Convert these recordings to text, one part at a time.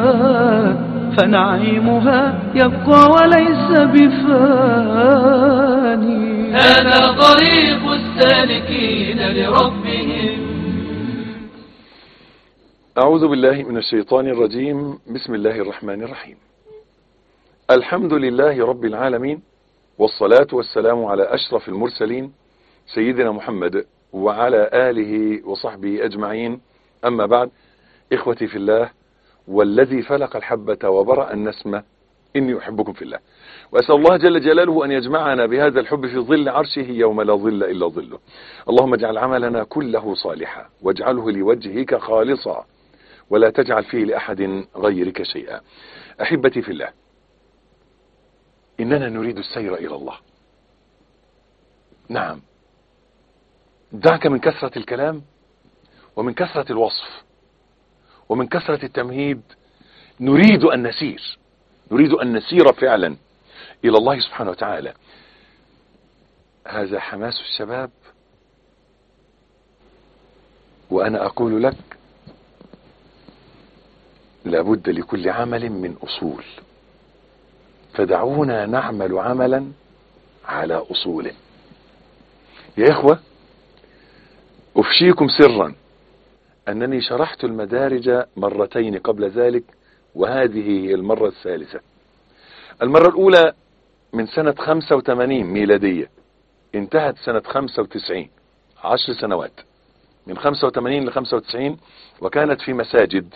فنعيمها يبقى وليس بفاني هذا طريق السالكين لربهم أعوذ بالله من الشيطان الرجيم بسم الله الرحمن الرحيم الحمد لله رب العالمين والصلاة والسلام على أشرف المرسلين سيدنا محمد وعلى آله وصحبه أجمعين أما بعد إخوتي في الله والذي فلق الحبة وبرأ النسمة إني أحبكم في الله وأسأل الله جل جلاله أن يجمعنا بهذا الحب في ظل عرشه يوم لا ظل إلا ظله اللهم اجعل عملنا كله صالحا واجعله لوجهك خالصا ولا تجعل فيه لأحد غيرك شيئا أحبتي في الله إننا نريد السير إلى الله نعم دعك من كثرة الكلام ومن كثرة الوصف ومن كثرة التمهيد نريد أن نسير نريد أن نسير فعلا إلى الله سبحانه وتعالى هذا حماس الشباب وأنا أقول لك لابد لكل عمل من أصول فدعونا نعمل عملا على أصوله يا إخوة أفشيكم سرا أنني شرحت المدارج مرتين قبل ذلك وهذه هي المرة الثالثة المرة الأولى من سنة 85 ميلادية انتهت سنة 95 عشر سنوات من 85 ل 95 وكانت في مساجد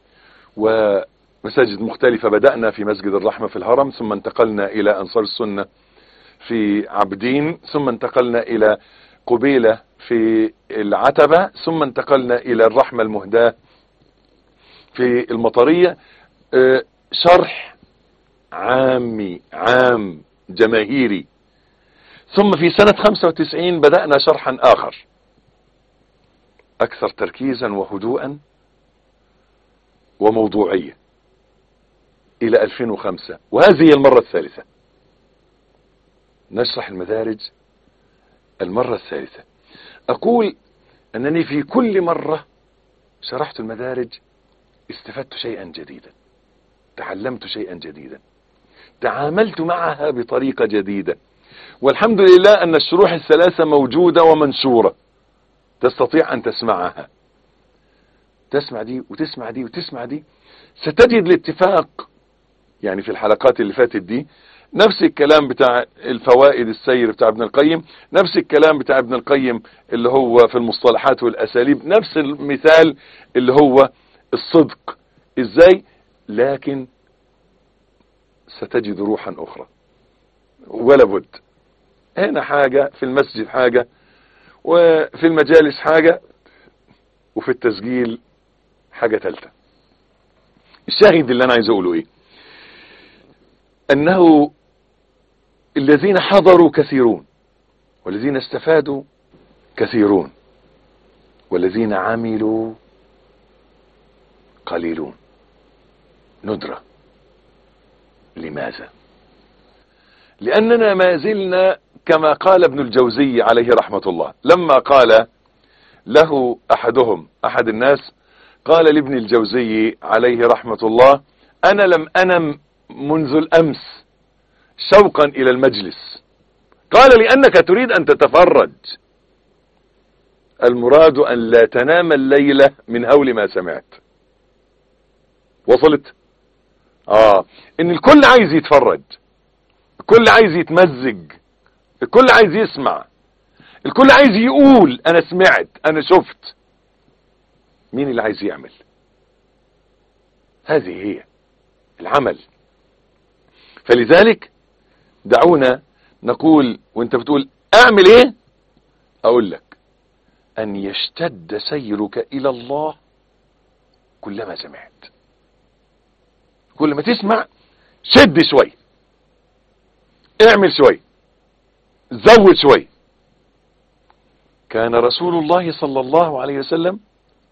ومساجد مختلفة بدأنا في مسجد الرحمة في الهرم ثم انتقلنا إلى أنصار السنة في عبدين ثم انتقلنا إلى قبيلة في العتبة ثم انتقلنا إلى الرحمة المهداة في المطرية شرح عامي عام جماهيري ثم في سنة 95 بدأنا شرحا آخر أكثر تركيزا وهدوءا وموضوعية إلى 2005 وهذه هي المرة الثالثة نشرح المدارج المرة الثالثة أقول أنني في كل مرة شرحت المدارج استفدت شيئا جديدا تعلمت شيئا جديدا تعاملت معها بطريقة جديدة والحمد لله أن الشروح الثلاثة موجودة ومنشورة تستطيع أن تسمعها تسمع دي وتسمع دي وتسمع دي ستجد الاتفاق يعني في الحلقات اللي فاتت دي نفس الكلام بتاع الفوائد السير بتاع ابن القيم نفس الكلام بتاع ابن القيم اللي هو في المصطلحات والأساليب نفس المثال اللي هو الصدق ازاي لكن ستجد روحا اخرى ولا بد هنا حاجة في المسجد حاجة وفي المجالس حاجة وفي التسجيل حاجة ثالثة الشاهد اللي انا عايز اقوله ايه انه الذين حضروا كثيرون والذين استفادوا كثيرون والذين عملوا قليلون ندرة لماذا لأننا ما زلنا كما قال ابن الجوزي عليه رحمة الله لما قال له أحدهم أحد الناس قال لابن الجوزي عليه رحمة الله أنا لم أنم منذ الأمس شوقا إلى المجلس قال لأنك تريد أن تتفرج المراد أن لا تنام الليلة من هول ما سمعت وصلت اه ان الكل عايز يتفرج الكل عايز يتمزج الكل عايز يسمع الكل عايز يقول انا سمعت انا شفت مين اللي عايز يعمل هذه هي العمل فلذلك دعونا نقول وانت بتقول اعمل ايه اقول لك ان يشتد سيرك الى الله كلما سمعت كل ما تسمع شد شوي اعمل شوي زود شوي كان رسول الله صلى الله عليه وسلم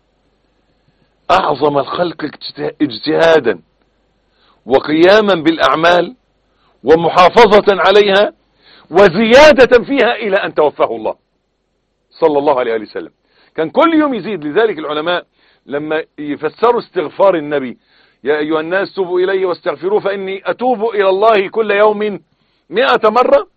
اعظم الخلق اجتهادا وقياما بالاعمال ومحافظة عليها وزيادة فيها الى ان توفاه الله صلى الله عليه وسلم كان كل يوم يزيد لذلك العلماء لما يفسروا استغفار النبي يا أيها الناس توبوا إلي واستغفروه فإني أتوب إلى الله كل يوم مئة مرة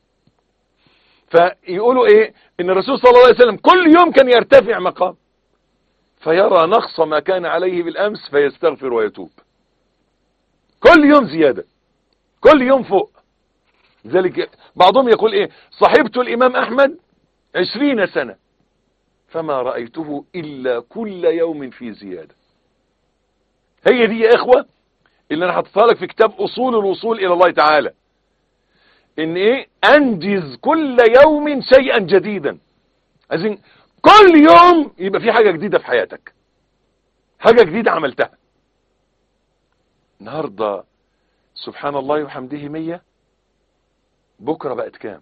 فيقولوا إيه إن الرسول صلى الله عليه وسلم كل يوم كان يرتفع مقام فيرى نقص ما كان عليه بالأمس فيستغفر ويتوب كل يوم زيادة كل يوم فوق ذلك بعضهم يقول إيه صحبت الإمام أحمد عشرين سنة فما رأيته إلا كل يوم في زيادة هي دي يا إخوة اللي أنا حطيتها لك في كتاب أصول الوصول إلى الله تعالى إن إيه أنجز كل يوم شيئا جديدا عايزين كل يوم يبقى في حاجة جديدة في حياتك حاجة جديدة عملتها النهاردة سبحان الله وحمده مية بكرة بقت كام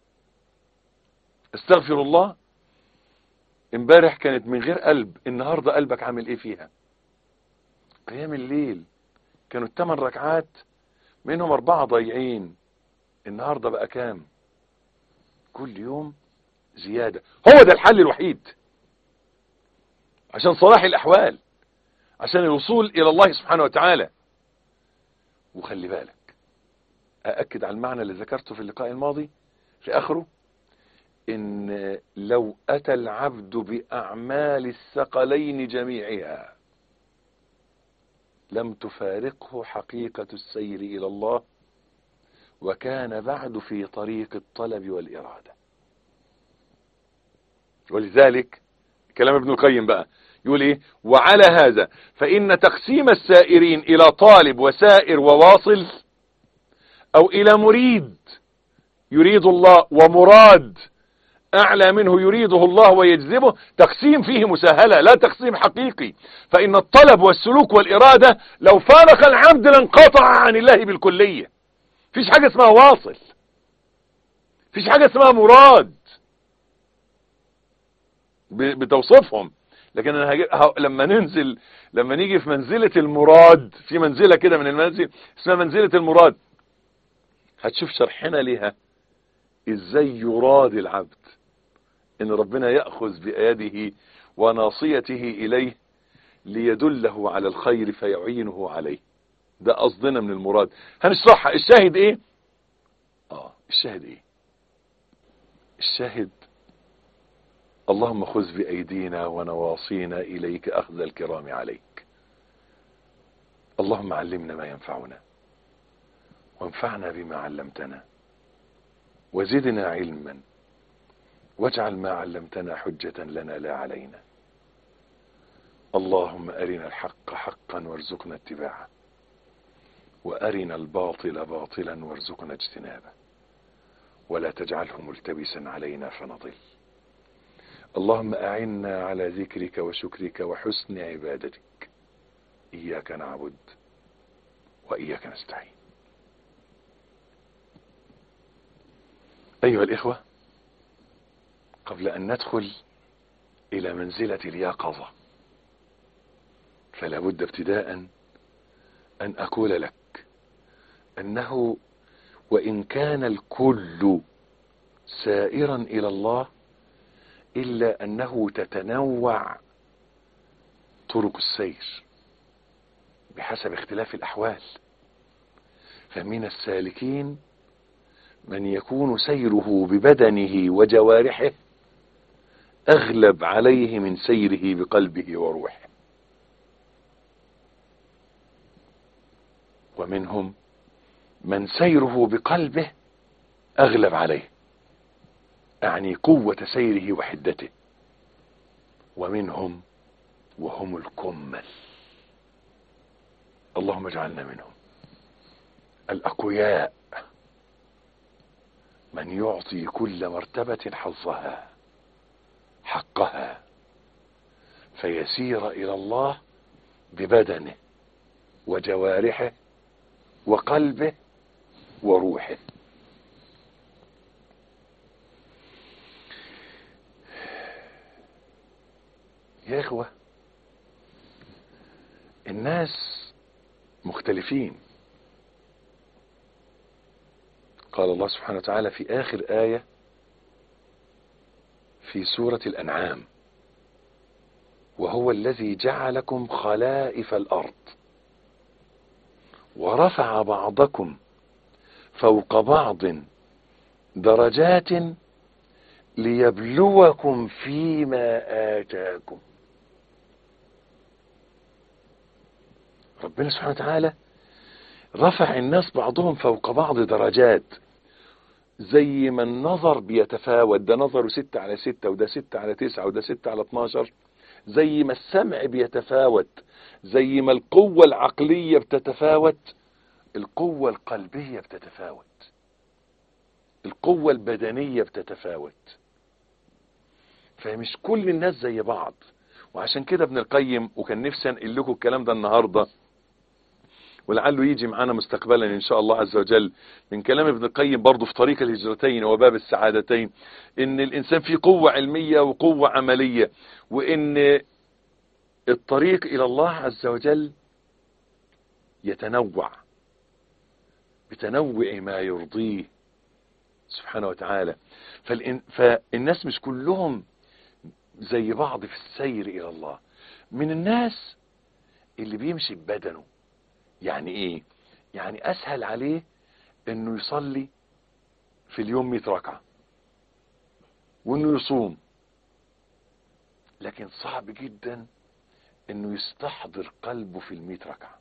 استغفر الله امبارح كانت من غير قلب النهاردة قلبك عامل ايه فيها قيام الليل كانوا الثمان ركعات منهم اربعة ضايعين النهاردة بقى كام كل يوم زيادة هو ده الحل الوحيد عشان صلاح الاحوال عشان الوصول الى الله سبحانه وتعالى وخلي بالك أأكد على المعنى اللي ذكرته في اللقاء الماضي في آخره إن لو أتى العبد بأعمال الثقلين جميعها لم تفارقه حقيقة السير إلى الله وكان بعد في طريق الطلب والإرادة ولذلك كلام ابن القيم بقى يقول ايه وعلى هذا فإن تقسيم السائرين إلى طالب وسائر وواصل أو إلى مريد يريد الله ومراد أعلى منه يريده الله ويجذبه تقسيم فيه مساهلة لا تقسيم حقيقي فإن الطلب والسلوك والإرادة لو فارق العبد لانقطع عن الله بالكلية فيش حاجة اسمها واصل فيش حاجة اسمها مراد بتوصفهم لكن انا هجي... ه... لما ننزل لما نيجي في منزلة المراد في منزلة كده من المنازل اسمها منزلة المراد هتشوف شرحنا ليها ازاي يراد العبد ان ربنا يأخذ بيده وناصيته اليه ليدله على الخير فيعينه عليه ده قصدنا من المراد هنشرحها الشاهد ايه اه الشاهد ايه الشاهد اللهم خذ بأيدينا ونواصينا إليك أخذ الكرام عليك اللهم علمنا ما ينفعنا وانفعنا بما علمتنا وزدنا علما واجعل ما علمتنا حجة لنا لا علينا اللهم أرنا الحق حقا وارزقنا اتباعه وأرنا الباطل باطلا وارزقنا اجتنابه ولا تجعله ملتبسا علينا فنضل اللهم أعنا على ذكرك وشكرك وحسن عبادتك إياك نعبد وإياك نستعين أيها الإخوة قبل أن ندخل إلى منزلة اليقظة فلا بد ابتداء أن أقول لك أنه وإن كان الكل سائرا إلى الله إلا أنه تتنوع طرق السير بحسب اختلاف الأحوال فمن السالكين من يكون سيره ببدنه وجوارحه أغلب عليه من سيره بقلبه وروحه ومنهم من سيره بقلبه أغلب عليه أعني قوة سيره وحدته ومنهم وهم الكمل اللهم اجعلنا منهم الأقوياء من يعطي كل مرتبة حظها حقها فيسير إلى الله ببدنه وجوارحه وقلبه وروحه يا إخوة الناس مختلفين قال الله سبحانه وتعالى في آخر آية في سورة الأنعام وهو الذي جعلكم خلائف الأرض ورفع بعضكم فوق بعض درجات ليبلوكم فيما آتاكم ربنا سبحانه وتعالى رفع الناس بعضهم فوق بعض درجات زي ما النظر بيتفاوت ده نظره ستة على ستة وده ستة على تسعة وده ستة على اتناشر زي ما السمع بيتفاوت زي ما القوة العقلية بتتفاوت القوة القلبية بتتفاوت القوة البدنية بتتفاوت فمش كل الناس زي بعض وعشان كده ابن القيم وكان نفسي انقل لكم الكلام ده النهارده ولعله يجي معانا مستقبلا ان شاء الله عز وجل من كلام ابن القيم برضه في طريق الهجرتين وباب السعادتين ان الانسان فيه قوة علمية وقوة عملية وان الطريق الى الله عز وجل يتنوع بتنوع ما يرضيه سبحانه وتعالى فالإن فالناس مش كلهم زي بعض في السير الى الله من الناس اللي بيمشي ببدنه يعني ايه يعني اسهل عليه انه يصلي في اليوم 100 ركعة وانه يصوم لكن صعب جدا انه يستحضر قلبه في المئة ركعة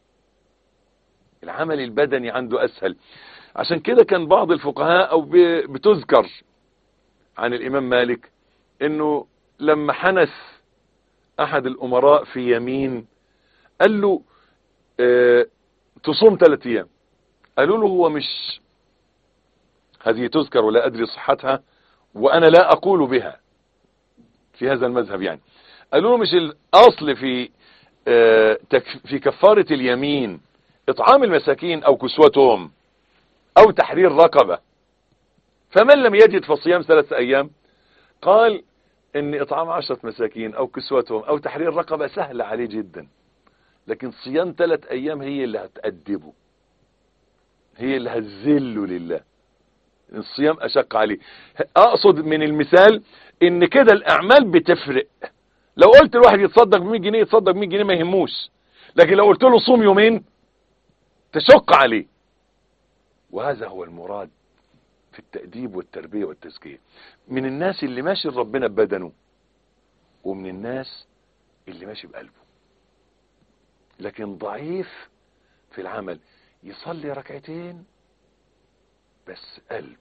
العمل البدني عنده اسهل عشان كده كان بعض الفقهاء او بتذكر عن الامام مالك انه لما حنث احد الامراء في يمين قال له اه تصوم ثلاث ايام قالوا له هو مش هذه تذكر ولا ادري صحتها وانا لا اقول بها في هذا المذهب يعني قالوا له مش الاصل في اه في كفارة اليمين اطعام المساكين او كسوتهم او تحرير رقبة فمن لم يجد فصيام ثلاثة ايام قال ان اطعام عشرة مساكين او كسوتهم او تحرير رقبة سهل عليه جدا لكن صيام ثلاث ايام هي اللي هتأدبه هي اللي هتذله لله الصيام اشق عليه اقصد من المثال ان كده الاعمال بتفرق لو قلت الواحد يتصدق ب 100 جنيه يتصدق ب 100 جنيه ما يهموش لكن لو قلت له صوم يومين تشق عليه وهذا هو المراد في التأديب والتربية والتزكية من الناس اللي ماشي ربنا ببدنه ومن الناس اللي ماشي بقلبه لكن ضعيف في العمل يصلي ركعتين بس قلب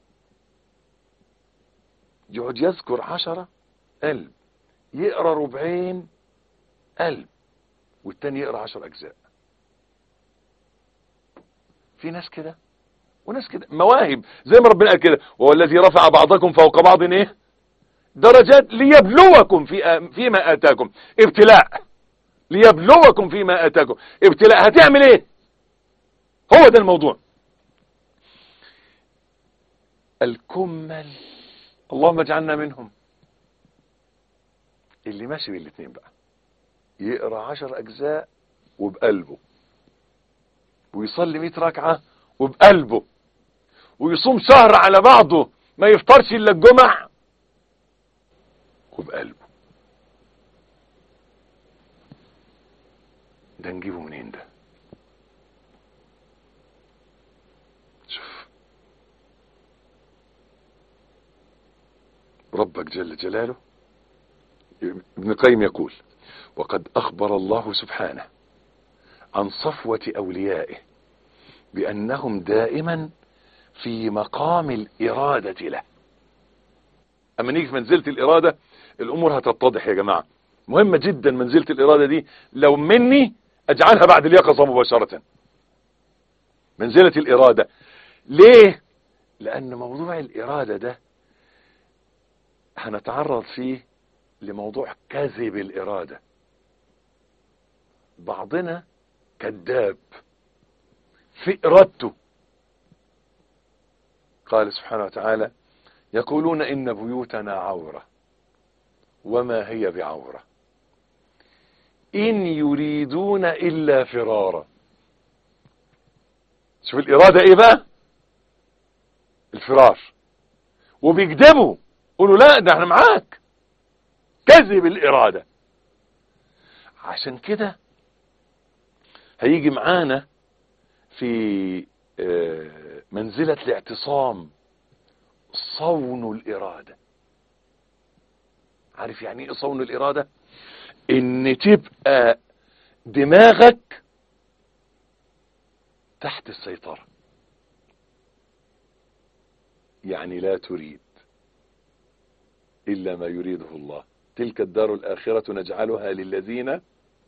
يقعد يذكر عشرة قلب يقرأ ربعين قلب والتاني يقرأ عشر أجزاء في ناس كده وناس كده مواهب زي ما ربنا قال كده وهو الذي رفع بعضكم فوق بعض ايه درجات ليبلوكم في فيما اتاكم ابتلاء ليبلوكم فيما اتاكم ابتلاء هتعمل ايه هو ده الموضوع الكمل اللهم اجعلنا منهم اللي ماشي بالاثنين بقى يقرا عشر اجزاء وبقلبه ويصلي 100 ركعه وبقلبه ويصوم شهر على بعضه ما يفطرش الا الجمع وبقلبه ده نجيبه منين ده شوف ربك جل جلاله ابن القيم يقول وقد اخبر الله سبحانه عن صفوة اوليائه بانهم دائما في مقام الارادة له اما نيجي في منزلة الارادة الامور هتتضح يا جماعة مهمة جدا منزلة الارادة دي لو مني اجعلها بعد اليقظة مباشرة منزلة الارادة ليه لان موضوع الارادة ده هنتعرض فيه لموضوع كذب الارادة بعضنا كذاب في ارادته قال سبحانه وتعالى يقولون ان بيوتنا عورة وما هي بعورة ان يريدون الا فرارا شوف الارادة ايه بقى الفرار وبيكذبوا قولوا لا ده احنا معاك كذب الارادة عشان كده هيجي معانا في آه، منزلة الاعتصام صون الإرادة عارف يعني ايه صون الإرادة ان تبقى دماغك تحت السيطرة يعني لا تريد إلا ما يريده الله تلك الدار الآخرة نجعلها للذين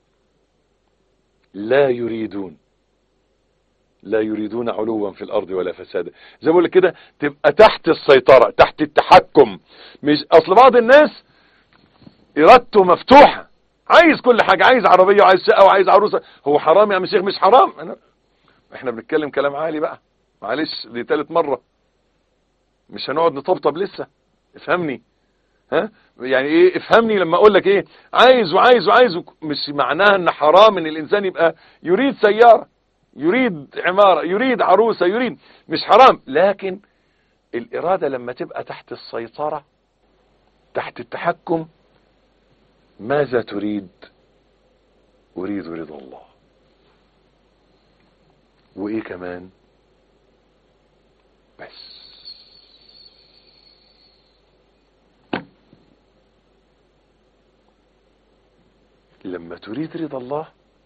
لا يريدون لا يريدون علوا في الأرض ولا فسادا زي ما بقول لك كده تبقى تحت السيطرة تحت التحكم مش أصل بعض الناس إرادته مفتوحة عايز كل حاجة عايز عربية وعايز شقة وعايز عروسة هو حرام يا عم شيخ مش حرام أنا احنا بنتكلم كلام عالي بقى معلش دي تالت مرة مش هنقعد نطبطب لسه افهمني ها يعني ايه افهمني لما اقول لك ايه عايز وعايز وعايز وك- مش معناها ان حرام ان الانسان يبقى يريد سيارة يريد عمارة يريد عروسة يريد مش حرام لكن الارادة لما تبقى تحت السيطرة تحت التحكم ماذا تريد اريد رضا الله وايه كمان بس لما تريد رضا الله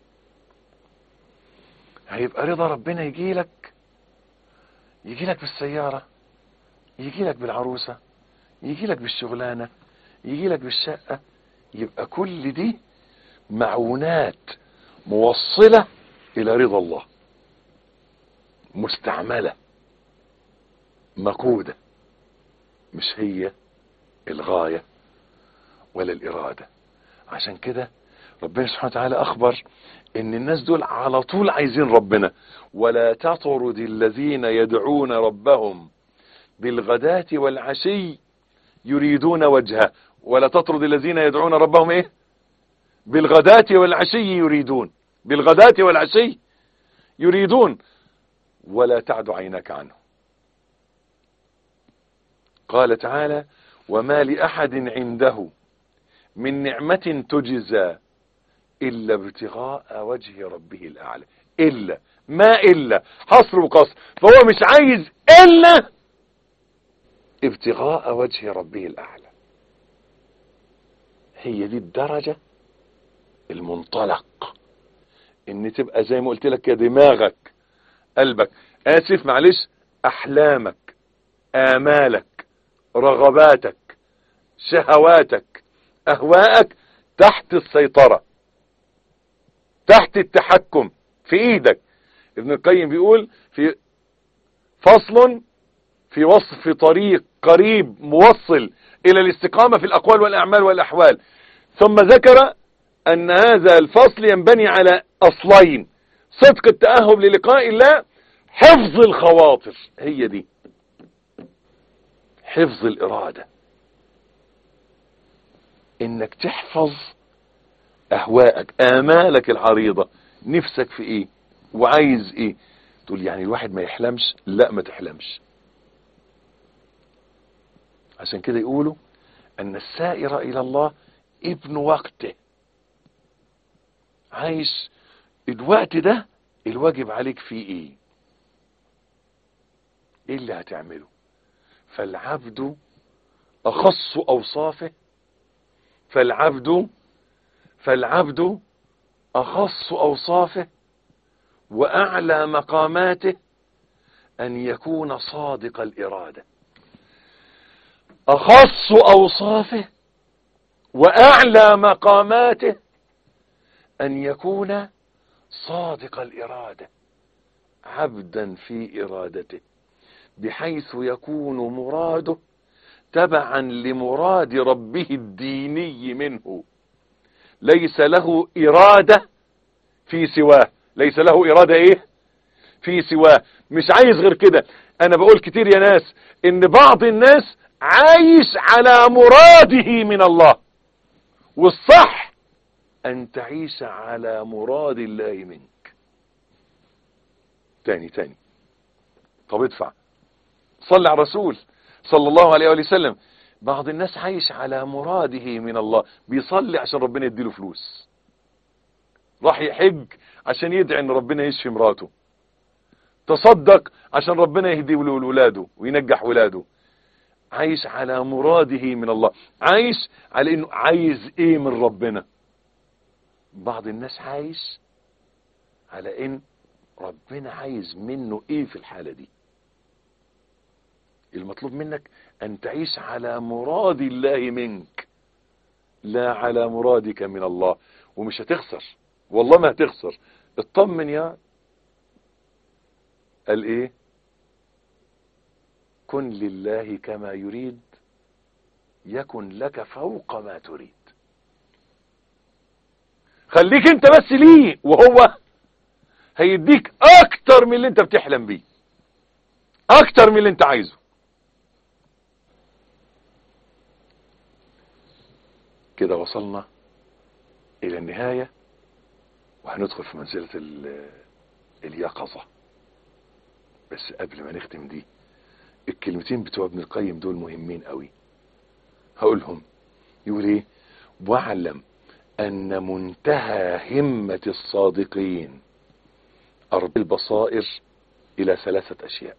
هيبقى رضا ربنا يجي لك يجي لك بالسيارة يجي لك بالعروسة يجي لك بالشغلانة يجي لك بالشقة يبقى كل دي معونات موصلة إلى رضا الله مستعملة مقودة مش هي الغاية ولا الإرادة عشان كده ربنا سبحانه وتعالى أخبر إن الناس دول على طول عايزين ربنا ولا تطرد الذين يدعون ربهم بالغداة والعشي يريدون وجهه ولا تطرد الذين يدعون ربهم إيه بالغداة والعشي يريدون بالغداة والعشي يريدون ولا تعد عينك عنه قال تعالى وما لأحد عنده من نعمة تجزى إلا ابتغاء وجه ربه الأعلى إلا ما إلا حصر وقصر فهو مش عايز إلا ابتغاء وجه ربه الأعلى هي دي الدرجة المنطلق ان تبقى زي ما قلت لك يا دماغك قلبك اسف معلش احلامك امالك رغباتك شهواتك اهواءك تحت السيطرة تحت التحكم في ايدك ابن القيم بيقول في فصل في وصف طريق قريب موصل الى الاستقامة في الاقوال والاعمال والاحوال ثم ذكر ان هذا الفصل ينبني على اصلين صدق التأهب للقاء الله حفظ الخواطر هي دي حفظ الارادة انك تحفظ اهواءك امالك العريضة نفسك في ايه وعايز ايه تقول يعني الواحد ما يحلمش لا ما تحلمش عشان كده يقولوا ان السائر الى الله ابن وقته عايش الوقت ده الواجب عليك فيه ايه ايه اللي هتعمله فالعبد اخص اوصافه فالعبد فالعبد اخص اوصافه واعلى مقاماته ان يكون صادق الاراده اخص اوصافه واعلى مقاماته ان يكون صادق الاراده عبدا في ارادته بحيث يكون مراده تبعا لمراد ربه الديني منه ليس له اراده في سواه ليس له اراده ايه في سواه مش عايز غير كده انا بقول كتير يا ناس ان بعض الناس عايش على مراده من الله والصح ان تعيش على مراد الله منك تاني تاني طب ادفع صلي على الرسول صلى الله عليه وآله وسلم بعض الناس عايش على مراده من الله بيصلي عشان ربنا يديله فلوس راح يحج عشان يدعي ان ربنا يشفي مراته تصدق عشان ربنا يهدي ولاده وينجح ولاده عايش على مراده من الله عايش على انه عايز ايه من ربنا بعض الناس عايش على ان ربنا عايز منه ايه في الحالة دي المطلوب منك ان تعيش على مراد الله منك لا على مرادك من الله ومش هتخسر والله ما هتخسر اطمن يا قال ايه كن لله كما يريد يكن لك فوق ما تريد خليك انت بس ليه وهو هيديك اكتر من اللي انت بتحلم بيه اكتر من اللي انت عايزه كده وصلنا الى النهاية وهندخل في منزلة ال- اليقظة بس قبل ما نختم دي الكلمتين بتوع ابن القيم دول مهمين قوي هقولهم يقول ايه واعلم ان منتهى همة الصادقين ارض البصائر الى ثلاثة اشياء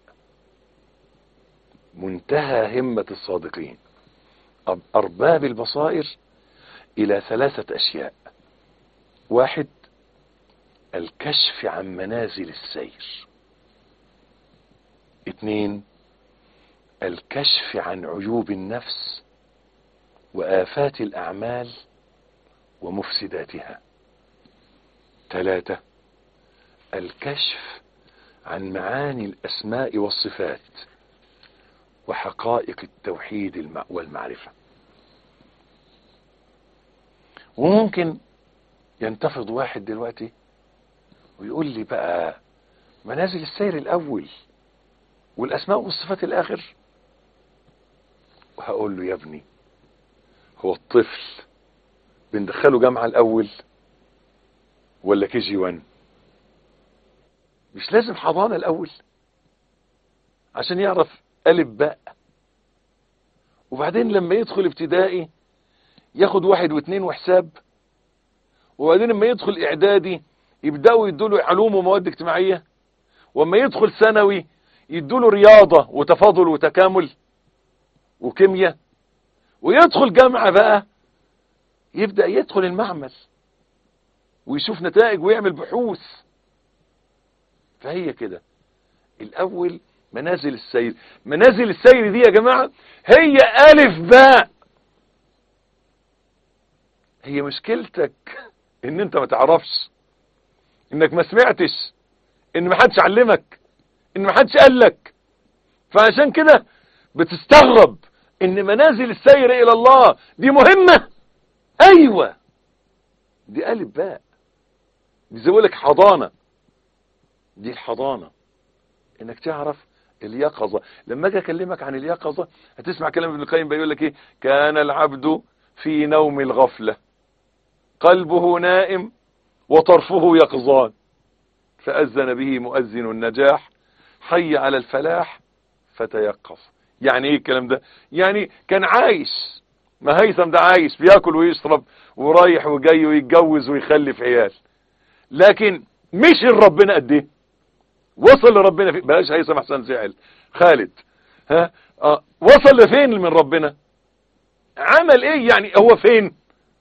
منتهى همة الصادقين أب- ارباب البصائر الى ثلاثة اشياء واحد الكشف عن منازل السير اثنين الكشف عن عيوب النفس وآفات الأعمال ومفسداتها ثلاثة الكشف عن معاني الأسماء والصفات وحقائق التوحيد الم- والمعرفة وممكن ينتفض واحد دلوقتي ويقول لي بقى منازل السير الأول والأسماء والصفات الآخر وهقول له يا ابني هو الطفل بندخله جامعة الأول ولا كي جي وان مش لازم حضانة الأول عشان يعرف ألف باء وبعدين لما يدخل ابتدائي ياخد واحد واثنين وحساب وبعدين لما يدخل إعدادي يبدأوا يدوله علوم ومواد اجتماعية وما يدخل ثانوي يدوله رياضة وتفاضل وتكامل وكيمياء ويدخل جامعة بقى يبدأ يدخل المعمل ويشوف نتائج ويعمل بحوث فهي كده الأول منازل السير منازل السير دي يا جماعة هي ألف باء هي مشكلتك ان انت ما تعرفش انك ما سمعتش ان ما حدش علمك ان ما حدش قال لك فعشان كده بتستغرب ان منازل السير الى الله دي مهمة ايوه دي قالب باء دي زي لك حضانة دي الحضانة انك تعرف اليقظة لما اجي اكلمك عن اليقظة هتسمع كلام ابن القيم بيقول لك ايه كان العبد في نوم الغفلة قلبه نائم وطرفه يقظان فأذن به مؤذن النجاح حي على الفلاح فتيقظ يعني ايه الكلام ده يعني كان عايش ما هيثم ده عايش بياكل ويشرب ورايح وجاي ويتجوز ويخلف عيال لكن مش ربنا قد ايه وصل لربنا في بلاش هيثم احسن زعل خالد ها آه. وصل لفين من ربنا عمل ايه يعني هو فين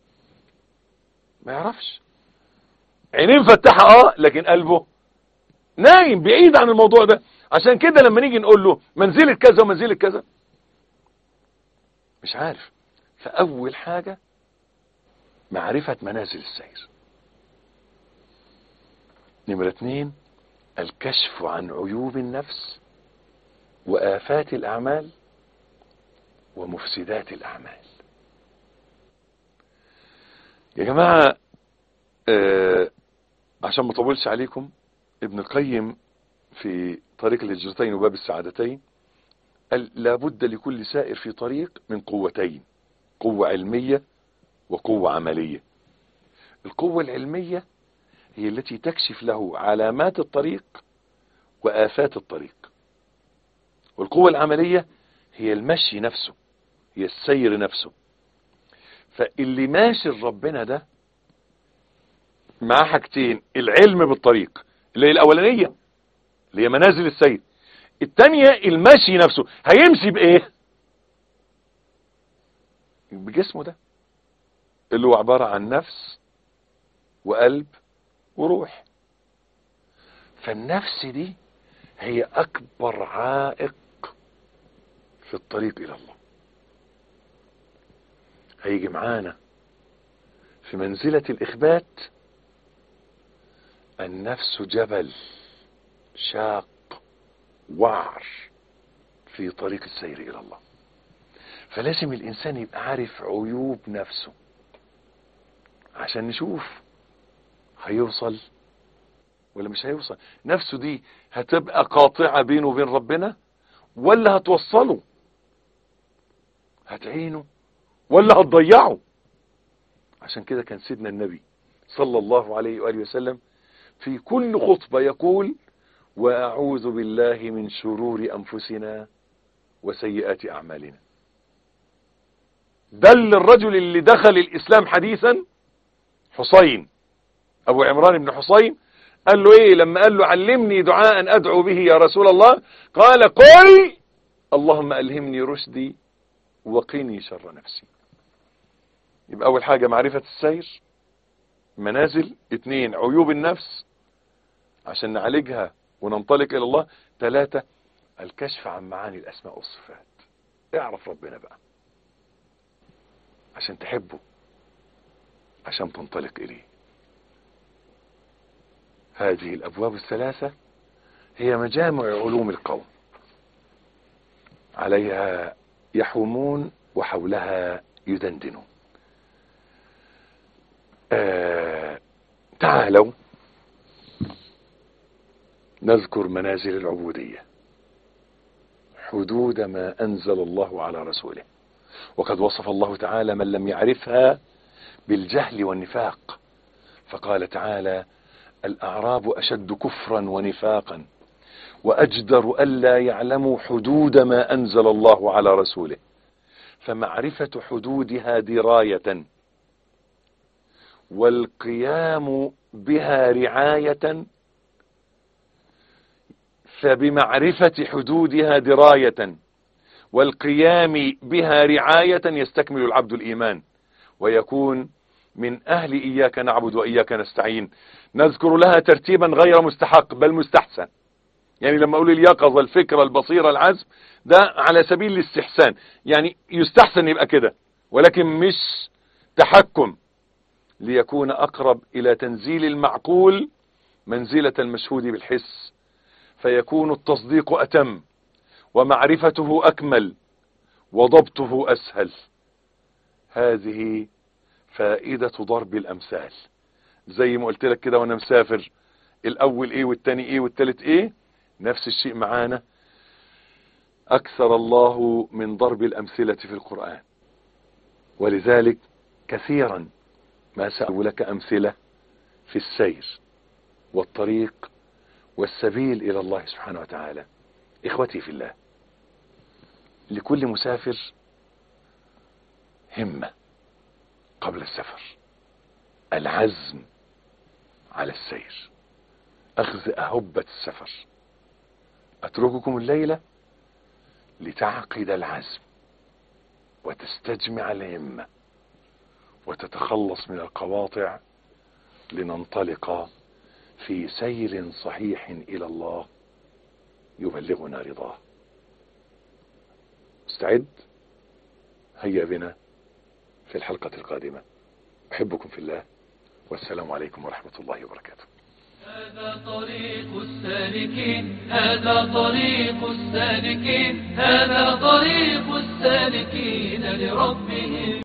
ما يعرفش عينيه مفتحه اه لكن قلبه نايم بعيد عن الموضوع ده عشان كده لما نيجي نقول له منزلة كذا ومنزلة كذا مش عارف فأول حاجة معرفة منازل السير نمرة اتنين الكشف عن عيوب النفس وآفات الأعمال ومفسدات الأعمال يا جماعة آه عشان ما اطولش عليكم ابن القيم في طريق الهجرتين وباب السعادتين قال لابد لكل سائر في طريق من قوتين قوة علمية وقوة عملية القوة العلمية هي التي تكشف له علامات الطريق وآفات الطريق والقوة العملية هي المشي نفسه هي السير نفسه فاللي ماشي ربنا ده معاه حاجتين العلم بالطريق اللي هي الأولانية اللي هي منازل السير التانية المشي نفسه هيمشي بايه بجسمه ده اللي هو عبارة عن نفس وقلب وروح فالنفس دي هي اكبر عائق في الطريق الى الله هيجي معانا في منزلة الاخبات النفس جبل شاق وعر في طريق السير الى الله فلازم الانسان يبقى عارف عيوب نفسه عشان نشوف هيوصل ولا مش هيوصل نفسه دي هتبقى قاطعة بينه وبين ربنا ولا هتوصله هتعينه ولا هتضيعه عشان كده كان سيدنا النبي صلى الله عليه وآله وسلم في كل خطبة يقول وأعوذ بالله من شرور أنفسنا وسيئات أعمالنا دل الرجل اللي دخل الإسلام حديثا حسين أبو عمران بن حسين قال له إيه لما قال له علمني دعاء أدعو به يا رسول الله قال قل اللهم ألهمني رشدي وقني شر نفسي يبقى أول حاجة معرفة السير منازل اتنين عيوب النفس عشان نعالجها وننطلق إلى الله ثلاثة الكشف عن معاني الأسماء والصفات اعرف ربنا بقى عشان تحبه عشان تنطلق إليه هذه الأبواب الثلاثة هي مجامع علوم القوم عليها يحومون وحولها يدندنون آه تعالوا نذكر منازل العبودية حدود ما أنزل الله على رسوله وقد وصف الله تعالى من لم يعرفها بالجهل والنفاق فقال تعالى الأعراب أشد كفرا ونفاقا وأجدر ألا يعلموا حدود ما أنزل الله على رسوله فمعرفة حدودها دراية والقيام بها رعاية فبمعرفة حدودها دراية والقيام بها رعاية يستكمل العبد الإيمان ويكون من أهل إياك نعبد وإياك نستعين نذكر لها ترتيبا غير مستحق بل مستحسن يعني لما أقول اليقظة الفكرة البصيرة العزم ده على سبيل الاستحسان يعني يستحسن يبقى كده ولكن مش تحكم ليكون أقرب إلى تنزيل المعقول منزلة المشهود بالحس فيكون التصديق أتم ومعرفته أكمل وضبطه أسهل هذه فائدة ضرب الأمثال زي ما قلت لك كده وانا مسافر الأول إيه والتاني إيه والتالت إيه نفس الشيء معانا أكثر الله من ضرب الأمثلة في القرآن ولذلك كثيرا ما سأقول لك أمثلة في السير والطريق والسبيل إلى الله سبحانه وتعالى إخوتي في الله لكل مسافر همة قبل السفر العزم على السير أخذ أهبة السفر أترككم الليلة لتعقد العزم وتستجمع الهمة وتتخلص من القواطع لننطلق في سير صحيح إلى الله يبلغنا رضاه استعد هيا بنا في الحلقة القادمة أحبكم في الله والسلام عليكم ورحمة الله وبركاته هذا طريق السالكين هذا طريق السالكين هذا طريق السالكين لربهم